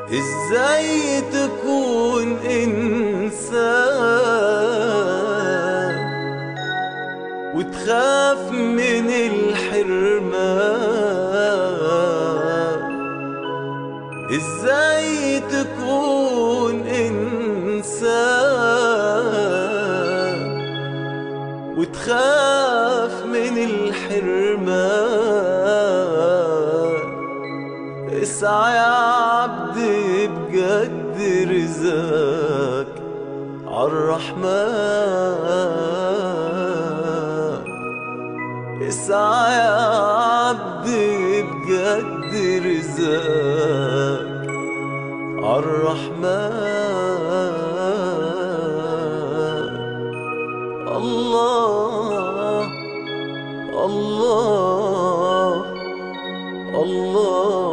ازاي تكون انسان وتخاف من الحرمان ازاي تكون انسان وتخاف من الحرمان اسعى يا عبدي بجد رزاك عالرحمن اسعى يا عبدي بجد رزاك عالرحمن الله الله الله